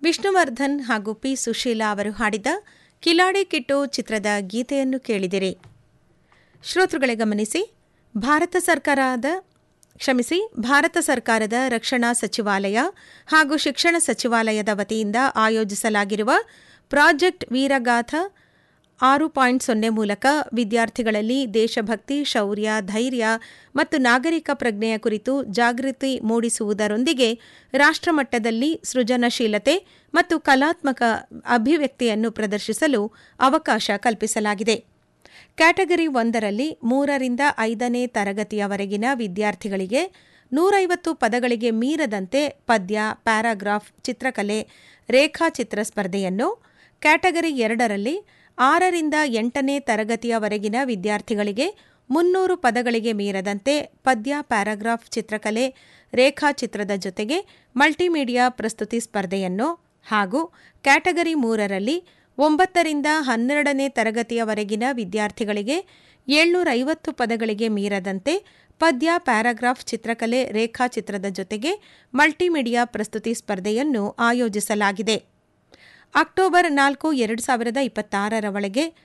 ವಿಷ್ಣುವರ್ಧನ್ ಹಾಗೂ ಪಿ ಸುಶೀಲಾ ಅವರು ಹಾಡಿದ ಕಿಲಾಡಿ ಕಿಟ್ಟು ಚಿತ್ರದ ಗೀತೆಯನ್ನು ಕೇಳಿದಿರಿ ಶ್ರೋತೃಗಳೇ ಗಮನಿಸಿ ಭಾರತ ಸರ್ಕಾರದ ಕ್ಷಮಿಸಿ ಭಾರತ ಸರ್ಕಾರದ ರಕ್ಷಣಾ ಸಚಿವಾಲಯ ಹಾಗೂ ಶಿಕ್ಷಣ ಸಚಿವಾಲಯದ ವತಿಯಿಂದ ಆಯೋಜಿಸಲಾಗಿರುವ ಪ್ರಾಜೆಕ್ಟ್ ವೀರಗಾಥ ಆರು ಪಾಯಿಂಟ್ ಸೊನ್ನೆ ಮೂಲಕ ವಿದ್ಯಾರ್ಥಿಗಳಲ್ಲಿ ದೇಶಭಕ್ತಿ ಶೌರ್ಯ ಧೈರ್ಯ ಮತ್ತು ನಾಗರಿಕ ಪ್ರಜ್ಞೆಯ ಕುರಿತು ಜಾಗೃತಿ ಮೂಡಿಸುವುದರೊಂದಿಗೆ ರಾಷ್ಟ್ರಮಟ್ಟದಲ್ಲಿ ಸೃಜನಶೀಲತೆ ಮತ್ತು ಕಲಾತ್ಮಕ ಅಭಿವ್ಯಕ್ತಿಯನ್ನು ಪ್ರದರ್ಶಿಸಲು ಅವಕಾಶ ಕಲ್ಪಿಸಲಾಗಿದೆ ಕ್ಯಾಟಗರಿ ಒಂದರಲ್ಲಿ ಮೂರರಿಂದ ಐದನೇ ತರಗತಿಯವರೆಗಿನ ವಿದ್ಯಾರ್ಥಿಗಳಿಗೆ ನೂರೈವತ್ತು ಪದಗಳಿಗೆ ಮೀರದಂತೆ ಪದ್ಯ ಪ್ಯಾರಾಗ್ರಾಫ್ ಚಿತ್ರಕಲೆ ರೇಖಾಚಿತ್ರ ಸ್ಪರ್ಧೆಯನ್ನು ಕ್ಯಾಟಗರಿ ಎರಡರಲ್ಲಿ ಆರರಿಂದ ಎಂಟನೇ ತರಗತಿಯವರೆಗಿನ ವಿದ್ಯಾರ್ಥಿಗಳಿಗೆ ಮುನ್ನೂರು ಪದಗಳಿಗೆ ಮೀರದಂತೆ ಪದ್ಯ ಪ್ಯಾರಾಗ್ರಾಫ್ ಚಿತ್ರಕಲೆ ರೇಖಾಚಿತ್ರದ ಜೊತೆಗೆ ಮಲ್ಟಿಮೀಡಿಯಾ ಪ್ರಸ್ತುತಿ ಸ್ಪರ್ಧೆಯನ್ನು ಹಾಗೂ ಕ್ಯಾಟಗರಿ ಮೂರರಲ್ಲಿ ಒಂಬತ್ತರಿಂದ ಹನ್ನೆರಡನೇ ತರಗತಿಯವರೆಗಿನ ವಿದ್ಯಾರ್ಥಿಗಳಿಗೆ ಏಳ್ನೂರ ಐವತ್ತು ಪದಗಳಿಗೆ ಮೀರದಂತೆ ಪದ್ಯ ಪ್ಯಾರಾಗ್ರಾಫ್ ಚಿತ್ರಕಲೆ ರೇಖಾಚಿತ್ರದ ಜೊತೆಗೆ ಮಲ್ಟಿಮೀಡಿಯಾ ಪ್ರಸ್ತುತಿ ಸ್ಪರ್ಧೆಯನ್ನು ಆಯೋಜಿಸಲಾಗಿದೆ ಅಕ್ಟೋಬರ್ ನಾಲ್ಕು ಎರಡು ಸಾವಿರದ ಇಪ್ಪತ್ತಾರರ ಒಳಗೆ